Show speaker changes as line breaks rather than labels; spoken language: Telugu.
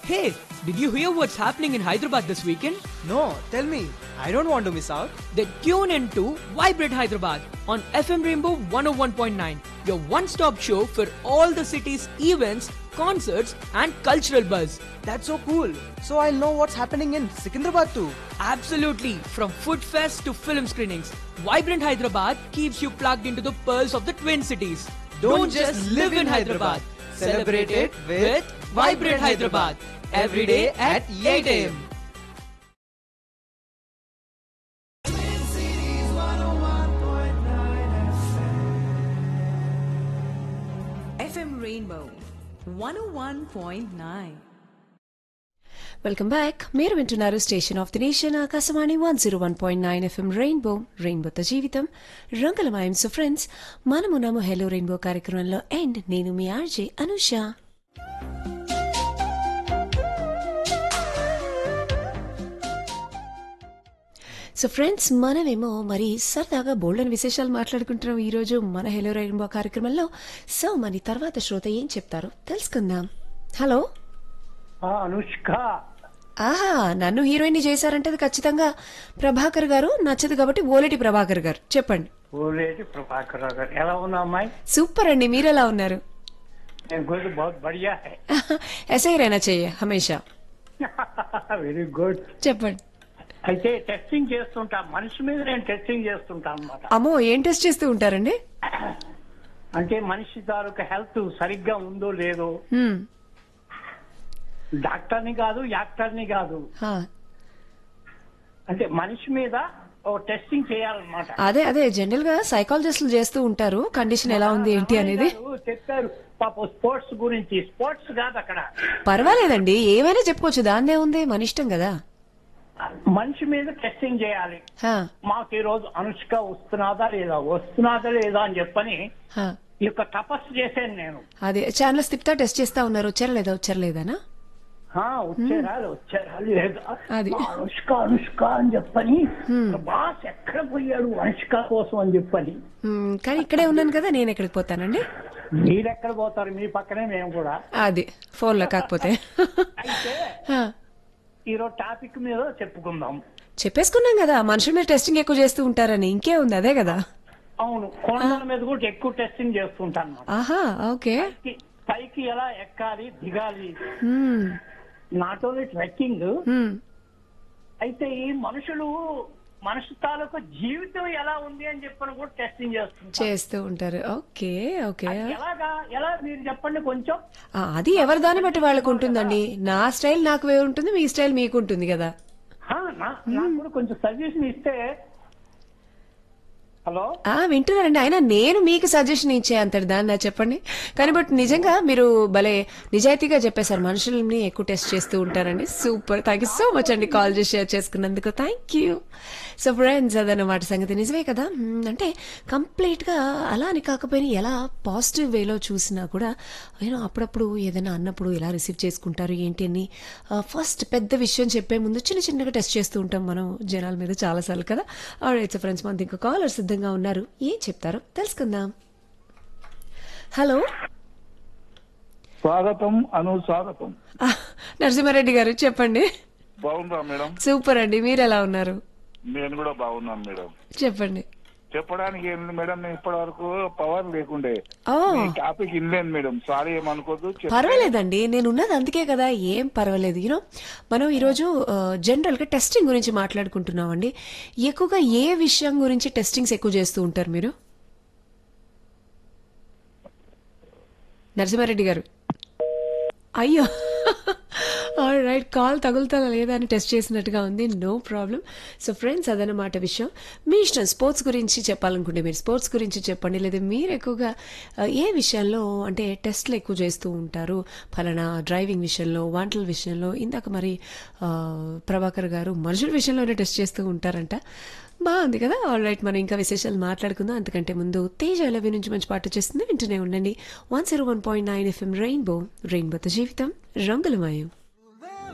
Hey, did you hear what's happening in Hyderabad this weekend?
No, tell me. I don't want to miss out.
Then tune in to Vibrate Hyderabad on FM Rainbow 101.9, your one stop show for all the city's events, concerts, and cultural buzz.
That's so cool. So I'll know what's happening in Secunderabad too.
Absolutely, from food fest to film screenings, Vibrant Hyderabad keeps you plugged into the pearls of the Twin Cities.
Don't just live in Hyderabad. Celebrate it with
Vibrant Hyderabad. Every day at 8 a.m.
FM Rainbow 101.9.
Welcome back మీరు వింటున్నారు station of the nation Akashvani one zero one point nine FM Rainbow రెయిన్బోతో జీవితం రంగులమయం సో ఫ్రెండ్స్ మనమున్నాము హెలో రెయిన్బో కార్యక్రమంలో అండ్ నేను మీ ఆర్జే అనుష సో ఫ్రెండ్స్ మనమేమో మరి సరదాగా బోల్డెన్ విశేషాలు మాట్లాడుకుంటున్నాం ఈరోజు మన హెలో రెయిన్బో కార్యక్రమంలో సో మరి తర్వాత శ్రోత ఏం చెప్తారో తెలుసుకుందాం హలో
ఆ, అనుష్క
ఆహా నన్ను హీరోయిన్ చేశారంటే అది ఖచ్చితంగా ప్రభాకర్ గారు నచ్చదు కాబట్టి ఓలేటి ప్రభాకర్ గారు చెప్పండి
ఓలేటి ప్రభాకర్ రావు గారు ఎలా ఉన్నా అమ్మాయి
సూపర్ అండి మీరెలా ఉన్నారు
నేను గుడ్ బహుత్ బడియా హై
ఎస్ఐ రైనా చెయ్య హమేషా
వెరీ గుడ్
చెప్పండి
అయితే టెస్టింగ్ చేస్తుంటా మనిషి మీద నేను టెస్టింగ్ చేస్తుంటా అన్నమాట
అమ్మో ఏం టెస్ట్ చేస్తూ ఉంటారండి
అంటే మనిషి తాలూకు హెల్త్ సరిగ్గా ఉందో లేదో
హ్మ్,
డాక్టర్ని కాదు యాక్టర్ని కాదు
హా.
అంటే మనిషి మీద ఓ టెస్టింగ్ చేయాలన్నమాట
అదే అదే జనరల్ గా సైకాలజిస్టులు చేస్తూ ఉంటారు కండిషన్ ఎలా ఉంది ఏంటి అనేది
గారు చెప్పారు పాప స్పోర్ట్స్ గురించి స్పోర్ట్స్ కాదు అక్కడ
పర్వాలేదండి ఏమైనా చెప్పుకోవచ్చు దాన్నే ఉంది మన ఇష్టం కదా
మనిషి మీద టెస్టింగ్ చేయాలి
హా,
మాకు ఈ రోజు అనుష్క వస్తున్నదా లేదా వస్తున్నదా లేదా అని చెప్పని
హా.
ఈ యొక్క తపస్సు చేశాను నేను
అదే ఛానల్స్ తిప్పుతా టెస్ట్ చేస్తా ఉన్నారు వచ్చారా లేదా వచ్చారా లేదానా
ఆ, వచ్చారా వచ్చారా లేదా
అది.
మా అనుష్క అనుష్క అని చెప్పని బాస్ ఎక్కడ పోయాడు అనుష్క కోసం అని చెప్పని
హ్మ్, కానీ ఇక్కడే ఉన్నాను కదా నేను ఎక్కడికి పోతానండి
మీరెక్కడ పోతారు మీ పక్కనే మేము కూడా
అది ఫోన్లో కాకపోతే
అయితే
హా.
ఈరోజు టాపిక్ మీద చెప్పుకుందాం
చెప్పేసుకున్నాం కదా మనుషుల మీద టెస్టింగ్ ఎక్కువ చేస్తూ ఉంటారని ఇంకే ఉంది అదే కదా
అవును కొండల మీద కూడా ఎక్కువ టెస్టింగ్ చేస్తుంటాను
ఆహా ఓకే
పైకి- పైకి ఎలా ఎక్కాలి దిగాలి
హ్మ్,
నాట్ ఓన్లీ ట్రెక్కింగ్
హ్మ్.
అయితే ఈ మనుషులు మనిషి తాలూకు జీవితం ఎలా ఉంది అని చెప్పని కూడా టెస్టింగ్ చేస్తుంటారు
చేస్తూ ఉంటారు ఓకే ఓకే
ఎలాగా ఎలా మీరు చెప్పండి కొంచెం
ఆ, అది ఎవరి దాన్ని బట్టి వాళ్ళకు ఉంటుందండి నా స్టైల్ నాకు వేరు ఉంటుంది మీ స్టైల్ మీకు ఉంటుంది కదా
హా, నా- నాకు కూడా కొంచెం సజెషన్ ఇస్తే హలో
ఆ వింటున్నారండి అయినా నేను మీకు సజెషన్ ఇచ్చే అంతటి దాన్ని చెప్పండి కానీ బట్ నిజంగా మీరు భలే నిజాయితీగా చెప్పేశారు మనుషుల్ని ఎక్కువ టెస్ట్ చేస్తూ ఉంటారండి super thank you so much అండి కాల్ చేసి షేర్ చేసుకున్నందుకు థ్యాంక్ యూ సో ఫ్రెండ్స్ అదన్నమాట సంగతి నిజమే కదా మ్మ్, అంటే కంప్లీట్ గా అలా అని కాకపోయినా ఎలా పాజిటివ్ వేలో చూసినా కూడా నేను అప్పుడప్పుడు ఏదైనా అన్నప్పుడు ఎలా రిసీవ్ చేసుకుంటారు ఏంటి అని ఫస్ట్ పెద్ద విషయం చెప్పే ముందు చిన్న చిన్నగా టెస్ట్ చేస్తూ ఉంటాం మనం జనాల మీద చాలాసార్లు కదా ఆల్రైట్ సో ఫ్రెండ్స్ మనకి ఇంకా కాలర్ సిద్ధంగా ఉన్నారు ఏం చెప్తారో తెలుసుకుందాం హలో
స్వాగతం అను స్వాగతం
ఆ, నరసింహారెడ్డి గారు చెప్పండి
బాగుందా మేడం
సూపర్ అండి మీరు ఎలా ఉన్నారు
నేను కూడా బాగున్నాను మేడం
చెప్పండి
చెప్పడానికి ఏంటి మేడం నేను ఇప్పటి వరకు పవర్ లేకుండే
ఓ
ఈ టాపిక్ ఇన్లేను మేడం సారీ ఏమనుకోద్దు చెప్-
పర్వాలేదండి నేను ఉన్నది అందుకే కదా ఏం పర్వాలేదు యూనో మనం ఈరోజు ఆ, జనరల్గా టెస్టింగ్ గురించి మాట్లాడుకుంటున్నామండి ఎక్కువగా ఏ విషయం గురించి టెస్టింగ్స్ ఎక్కువ చేస్తూ ఉంటారు మీరు నరసింహారెడ్డి గారు అయ్యో రైట్ కాల్ తగులుతుందా లేదా అని టెస్ట్ చేసినట్టుగా ఉంది నో ప్రాబ్లం సో ఫ్రెండ్స్ అదనమాట విషయం మీ ఇష్టం స్పోర్ట్స్ గురించి చెప్పాలనుకుంటే మీరు స్పోర్ట్స్ గురించి చెప్పండి లేదా మీరు ఎక్కువగా ఆ, ఏ విషయాల్లో అంటే టెస్ట్లు ఎక్కువ చేస్తూ ఉంటారు ఫలానా డ్రైవింగ్ విషయంలో వంటల విషయంలో ఇందాక మరి ఆ, ప్రభాకర్ గారు మనుషుల విషయంలోనే టెస్ట్ చేస్తూ ఉంటారంట బాగుంది కదా ఆల్ రైట్ మనం ఇంకా విశేషాలు మాట్లాడుకుందాం అంతకంటే ముందు తేజ లవి నుంచి మంచి పాట చేస్తుంది వింటూనే ఉండండి one zero one point nine FM Rainbow రెయిన్బోతో జీవితం రంగులమయం